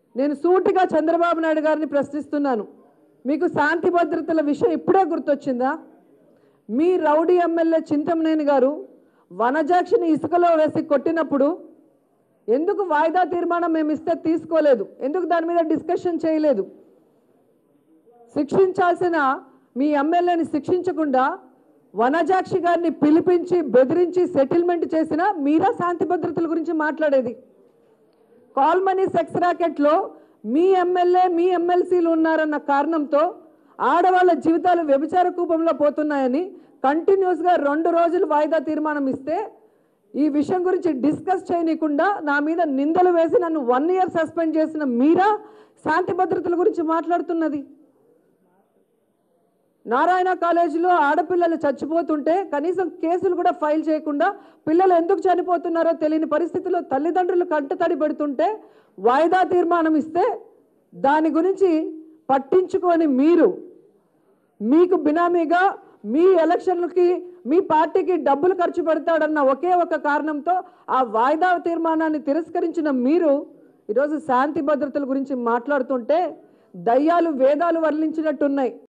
నేను సూటిగా చంద్రబాబు నాయుడు గారిని ప్రశ్నిస్తున్నాను మీకు శాంతి భద్రతల విషయం ఇప్పుడే గుర్తొచ్చిందా మీ రౌడీ ఎమ్మెల్యే చింతమనేని గారు వనజాక్షిని ఇసుకలో వేసి కొట్టినప్పుడు ఎందుకు వాయిదా తీర్మానం మేము ఇస్తే తీసుకోలేదు ఎందుకు దాని మీద డిస్కషన్ చేయలేదు శిక్షించాల్సిన మీ ఎమ్మెల్యేని శిక్షించకుండా వనజాక్షి గారిని పిలిపించి బెదిరించి సెటిల్మెంట్ చేసిన మీరా శాంతి భద్రతల గురించి మాట్లాడేది కాల్ మనీ సెక్స్ రాకెట్లో మీ ఎమ్మెల్యే మీ ఎమ్మెల్సీలు ఉన్నారన్న కారణంతో ఆడవాళ్ళ జీవితాలు వ్యభిచార కూపంలో పోతున్నాయని కంటిన్యూస్గా రెండు రోజులు వాయిదా తీర్మానం ఇస్తే ఈ విషయం గురించి డిస్కస్ చేయనీయకుండా నా మీద నిందలు వేసి నన్ను వన్ ఇయర్ సస్పెండ్ చేసిన మీరా శాంతి భద్రతల గురించి మాట్లాడుతున్నది నారాయణ కాలేజీలో ఆడపిల్లలు చచ్చిపోతుంటే కనీసం కేసులు కూడా ఫైల్ చేయకుండా పిల్లలు ఎందుకు చనిపోతున్నారో తెలియని పరిస్థితిలో తల్లిదండ్రులు కంటతడి పెడుతుంటే వాయిదా తీర్మానం ఇస్తే దాని గురించి పట్టించుకొని మీరు మీకు బినామీగా మీ ఎలక్షన్లకి మీ పార్టీకి డబ్బులు ఖర్చు పెడతాడన్న ఒకే ఒక కారణంతో ఆ వాయిదా తీర్మానాన్ని తిరస్కరించిన మీరు ఈరోజు శాంతి భద్రతల గురించి మాట్లాడుతుంటే దయ్యాలు వేదాలు వర్ణించినట్టున్నాయి